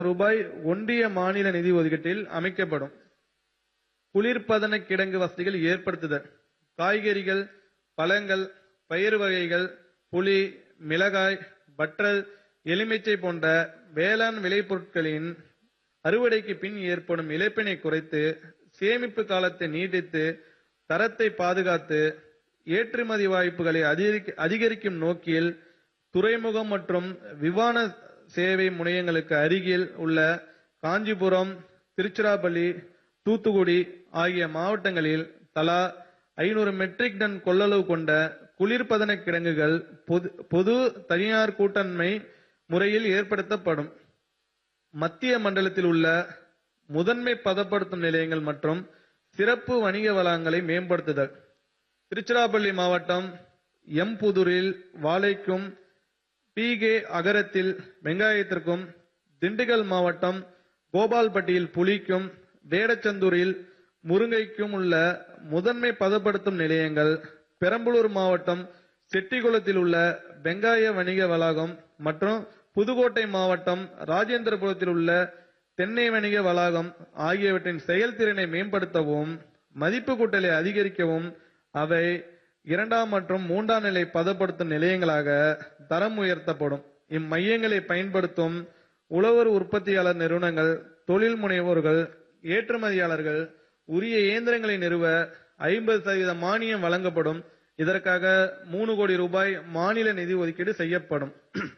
ரூபாய் ஒன்றிய மாநில நிதி ஒதுக்கீட்டில் அமைக்கப்படும் குளிர்பதன கிடங்கு வசதிகள் ஏற்படுத்துதல் காய்கறிகள் பழங்கள் பயிர் வகைகள் புளி மிளகாய் வற்றல் எலுமிச்சை போன்ற வேளாண் விளைபொருட்களின் அறுவடைக்கு பின் ஏற்படும் இழப்பினை குறைத்து சேமிப்பு காலத்தை நீட்டித்து தரத்தை பாதுகாத்து ஏற்றுமதி வாய்ப்புகளை அதிகரிக்க- அதிகரிக்கும் நோக்கில் துறைமுகம் மற்றும் விமான சேவை முனையங்களுக்கு அருகில் உள்ள காஞ்சிபுரம் திருச்சிராப்பள்ளி தூத்துக்குடி ஆகிய மாவட்டங்களில் தலா ஐநூறு மெட்ரிக் டன் கொள்ளளவு கொண்ட குளிர்பதன கிடங்குகள் பொது பொது தனியார் கூட்டண்மை முறையில் ஏற்படுத்தப்படும் மத்திய மண்டலத்தில் உள்ள முதன்மை பதப்படுத்தும் நிலையங்கள் மற்றும் சிறப்பு வணிக வளங்களை மேம்படுத்துதல் திருச்சிராப்பள்ளி மாவட்டம் எம்புதூரில் வாழைக்கும் பிகே அகரத்தில் வெங்காயத்திற்கும் திண்டுக்கல் மாவட்டம் கோபால்பட்டியில் புலிக்கும் வேடச்சந்தூரில் முருங்கைக்கும் உள்ள முதன்மை பதப்படுத்தும் நிலையங்கள் பெரம்பலூர் மாவட்டம் செட்டிகுளத்தில் உள்ள வெங்காய வணிக வளாகம் மற்றும் புதுக்கோட்டை மாவட்டம் ராஜேந்திரபுரத்தில் உள்ள தென்னை வணிக வளாகம் ஆகியவற்றின் செயல்திறனை மேம்படுத்தவும் மதிப்பு கூட்டலை அதிகரிக்கவும் அவை இரண்டாம் மற்றும் மூன்றாம் நிலை பதப்படுத்தும் நிலையங்களாக தரம் உயர்த்தப்படும் இம்மையங்களை பயன்படுத்தும் உழவர் உற்பத்தியாளர் நிறுவனங்கள் தொழில் முனைவோர்கள் ஏற்றுமதியாளர்கள் உரிய இயந்திரங்களை நிறுவ ஐம்பது சதவீத மானியம் வழங்கப்படும் இதற்காக மூணு கோடி ரூபாய் மாநில நிதி ஒதுக்கீடு செய்யப்படும்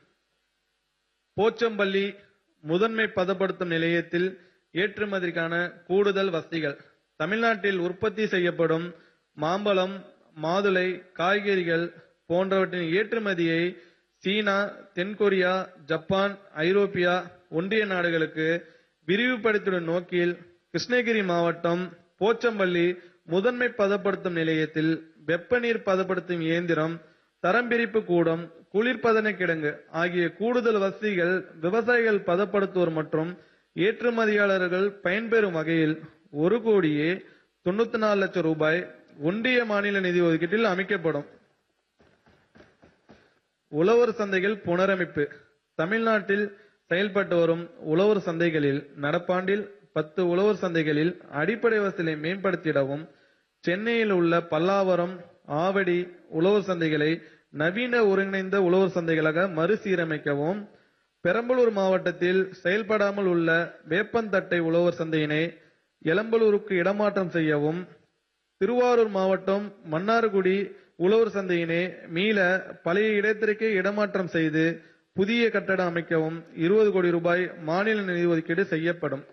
போச்சம்பள்ளி முதன்மை பதப்படுத்தும் நிலையத்தில் ஏற்றுமதிக்கான கூடுதல் வசதிகள் தமிழ்நாட்டில் உற்பத்தி செய்யப்படும் மாம்பழம் மாதுளை காய்கறிகள் போன்றவற்றின் ஏற்றுமதியை சீனா தென்கொரியா ஜப்பான் ஐரோப்பியா ஒன்றிய நாடுகளுக்கு விரிவுபடுத்திடும் நோக்கில் கிருஷ்ணகிரி மாவட்டம் போச்சம்பள்ளி முதன்மை பதப்படுத்தும் நிலையத்தில் வெப்ப நீர் பதப்படுத்தும் இயந்திரம் தரம் பிரிப்பு கூடம் குளிர்பதன கிடங்கு ஆகிய கூடுதல் வசதிகள் விவசாயிகள் பதப்படுத்துவோர் மற்றும் ஏற்றுமதியாளர்கள் பயன்பெறும் வகையில் ஒரு கோடியே தொண்ணூத்தி நாலு லட்சம் ரூபாய் ஒன்றிய மாநில நிதி ஒதுக்கீட்டில் அமைக்கப்படும் உழவர் சந்தைகள் புனரமைப்பு தமிழ்நாட்டில் செயல்பட்டு வரும் உழவர் சந்தைகளில் நடப்பாண்டில் பத்து உழவர் சந்தைகளில் அடிப்படை வசதிகளை மேம்படுத்திடவும் சென்னையில் உள்ள பல்லாவரம் ஆவடி உழவர் சந்தைகளை நவீன ஒருங்கிணைந்த உழவர் சந்தைகளாக மறுசீரமைக்கவும் பெரம்பலூர் மாவட்டத்தில் செயல்படாமல் உள்ள வேப்பந்தட்டை உழவர் சந்தையினை எளம்பலூருக்கு இடமாற்றம் செய்யவும் திருவாரூர் மாவட்டம் மன்னார்குடி உழவர் சந்தையினை மீள பழைய இடத்திற்கே இடமாற்றம் செய்து புதிய கட்டடம் அமைக்கவும் இருபது கோடி ரூபாய் மாநில நிதி ஒதுக்கீடு செய்யப்படும்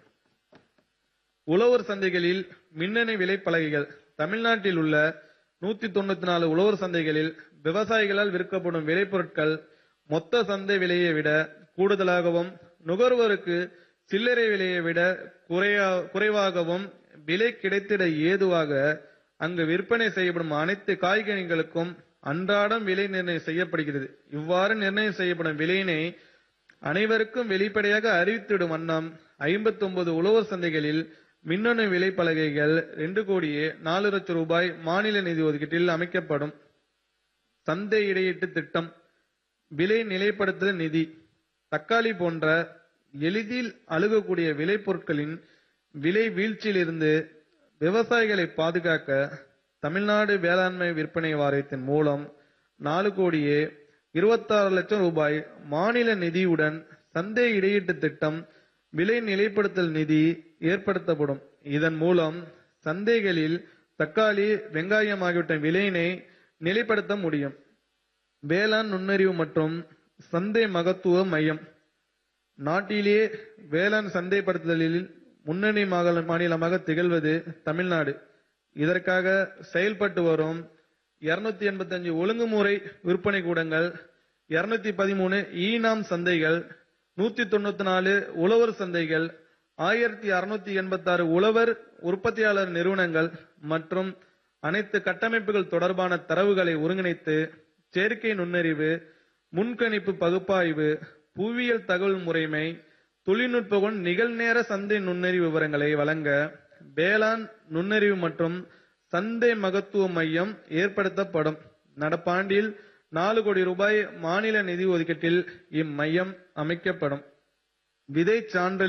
உழவர் சந்தைகளில் மின்னணு விலைப்பலகைகள் தமிழ்நாட்டில் உள்ள நூத்தி தொண்ணூத்தி நாலு உழவர் சந்தைகளில் விவசாயிகளால் விற்கப்படும் விளைபொருட்கள் மொத்த சந்தை விலையை விட கூடுதலாகவும் நுகர்வோருக்கு சில்லறை விலையை விட குறையா குறைவாகவும் விலை கிடைத்திட ஏதுவாக அங்கு விற்பனை செய்யப்படும் அனைத்து காய்கனிகளுக்கும் அன்றாடம் விலை நிர்ணயம் செய்யப்படுகிறது இவ்வாறு நிர்ணயம் செய்யப்படும் விலையினை அனைவருக்கும் வெளிப்படையாக அறிவித்திடும் வண்ணம் 59 உழவர் சந்தைகளில் மின்னணு விலைப்பலகைகள் ரெண்டு கோடியே நாலு லட்சம் ரூபாய் மாநில நிதி ஒதுக்கீட்டில் அமைக்கப்படும் சந்தை இடையீட்டு திட்டம் விலை நிலைப்படுத்துதல் நிதி தக்காளி போன்ற எளிதில் அழுகக்கூடிய விளைபொருட்களின் விலை வீழ்ச்சியிலிருந்து விவசாயிகளை பாதுகாக்க தமிழ்நாடு வேளாண்மை விற்பனை வாரியத்தின் மூலம் நாலு கோடியே இருபத்தாறு லட்சம் ரூபாய் மாநில நிதியுடன் சந்தை இடையீட்டு திட்டம் விலை நிலைப்படுத்தல் நிதி ஏற்படுத்தப்படும் இதன் மூலம் சந்தைகளில் தக்காளி வெங்காயம் ஆகியவற்றின் விலையினை நிலைப்படுத்த முடியும் வேளாண் நுண்ணறிவு மற்றும் சந்தை மகத்துவ மையம் நாட்டிலேயே வேளாண் சந்தைப்படுத்துதலில் முன்னணி மாகல- மாநிலமாக திகழ்வது தமிழ்நாடு இதற்காக செயல்பட்டு வரும் 285 எண்பத்தஞ்சு ஒழுங்குமுறை விற்பனை கூடங்கள் 213 பதிமூணு ஈனாம் சந்தைகள் நூத்தி தொண்ணூத்தி நாலு உழவர் சந்தைகள் ஆயிரத்தி அறுநூத்தி எண்பத்தாறு உழவர் உற்பத்தியாளர் நிறுவனங்கள் மற்றும் அனைத்து கட்டமைப்புகள் தொடர்பான தரவுகளை ஒருங்கிணைத்து செயற்கை நுண்ணறிவு முன்கணிப்பு பகுப்பாய்வு புவியியல் தகவல் முறைமை தொழில்நுட்பம் நிகழ்நேர சந்தை நுண்ணறிவு விவரங்களை வழங்க வேளாண் நுண்ணறிவு மற்றும் சந்தை மகத்துவ மையம் ஏற்படுத்தப்படும் நடப்பாண்டில் நாலு கோடி ரூபாய் மாநில நிதி ஒதுக்கீட்டில் இம்மையம் அமைக்கப்படும் விதை சான்றளின்